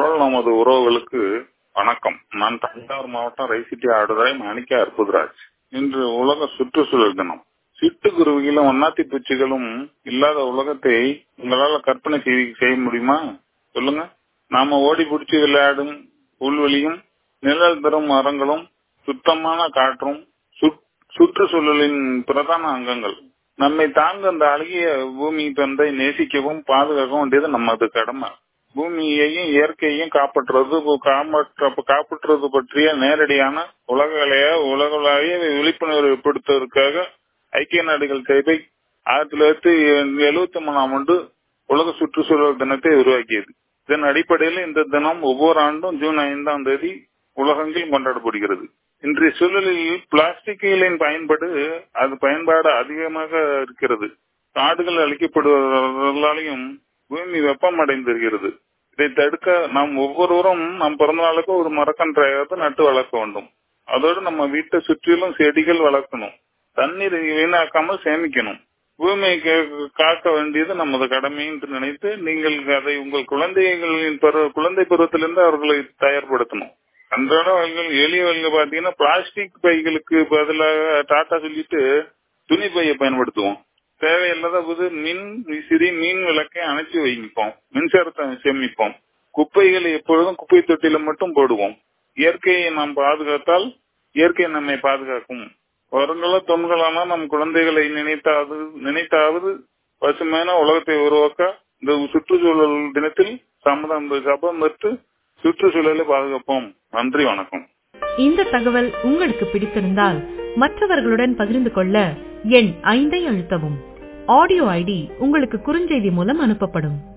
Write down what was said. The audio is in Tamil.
குரல் நமது உறவுகளுக்கு வணக்கம் நான் தஞ்சாவூர் மாவட்டம் ரைசிட்டி ஆடுதுறை மாணிக்க அற்புதராஜ் இன்று உலக சுற்றுச்சூழல் தினம் சிட்டுக்குருவிகளும் வண்ணாத்தி பூச்சிகளும் இல்லாத உலகத்தை உங்களால கற்பனை செய்ய செய்ய முடியுமா சொல்லுங்க நாம ஓடி பிடிச்சி விளையாடும் புல்வெளியும் நிழல் தரும் மரங்களும் சுத்தமான காற்றும் சுற்றுச்சூழலின் பிரதான அங்கங்கள் நம்மை தாங்க அந்த அழகிய பூமி தந்தை நேசிக்கவும் பாதுகாக்கவும் வேண்டியது நமது கடமை பூமியையும் இயற்கையையும் காப்பாற்றுறது காப்பாற்றுறது பற்றிய நேரடியான உலகளைய உலகளாவிய விழிப்புணர்வு ஏற்படுத்துவதற்காக ஐக்கிய நாடுகள் சபை ஆயிரத்தி தொள்ளாயிரத்தி எழுபத்தி மூணாம் ஆண்டு உலக சுற்றுச்சூழல் தினத்தை உருவாக்கியது இதன் அடிப்படையில் இந்த தினம் ஒவ்வொரு ஆண்டும் ஜூன் ஐந்தாம் தேதி உலகெங்கிலும் கொண்டாடப்படுகிறது இன்றைய சூழலில் பிளாஸ்டிக்குகளின் பயன்பாடு அது பயன்பாடு அதிகமாக இருக்கிறது காடுகள் அழிக்கப்படுவதாலையும் பூமி வெப்பம் அடைந்திருக்கிறது இதை தடுக்க நாம் ஒவ்வொருவரும் நம் பிறந்த நாளுக்கு ஒரு மரக்கன்றையாவது நட்டு வளர்க்க வேண்டும் அதோடு நம்ம வீட்டை சுற்றிலும் செடிகள் வளர்க்கணும் தண்ணீர் வீணாக்காமல் சேமிக்கணும் பூமியை காக்க வேண்டியது நமது கடமை என்று நினைத்து நீங்கள் அதை உங்கள் குழந்தைகளின் பருவ குழந்தை பருவத்திலிருந்து அவர்களை தயார்படுத்தணும் அன்றாட வகைகள் எளிய வகைகள் பாத்தீங்கன்னா பிளாஸ்டிக் பைகளுக்கு பதிலாக டாட்டா சொல்லிட்டு துணி பையை பயன்படுத்துவோம் தேவையில்லாத போது மின் விசிறி மீன் விளக்கை அணைச்சி வைப்போம் மின்சாரத்தை சேமிப்போம் குப்பைகளை எப்பொழுதும் குப்பை தொட்டில மட்டும் போடுவோம் இயற்கையை நாம் பாதுகாத்தால் இயற்கை நம்மை பாதுகாக்கும் வருங்கால தொன்களான நம் குழந்தைகளை நினைத்தாவது நினைத்தாவது பசுமையான உலகத்தை உருவாக்க இந்த சுற்றுச்சூழல் தினத்தில் சம்மதம் சபம் பெற்று சுற்றுச்சூழலை பாதுகாப்போம் நன்றி வணக்கம் இந்த தகவல் உங்களுக்கு பிடித்திருந்தால் மற்றவர்களுடன் பகிர்ந்து கொள்ள எண் ஐந்தை அழுத்தவும் ஆடியோ ஐடி உங்களுக்கு குறுஞ்செய்தி மூலம் அனுப்பப்படும்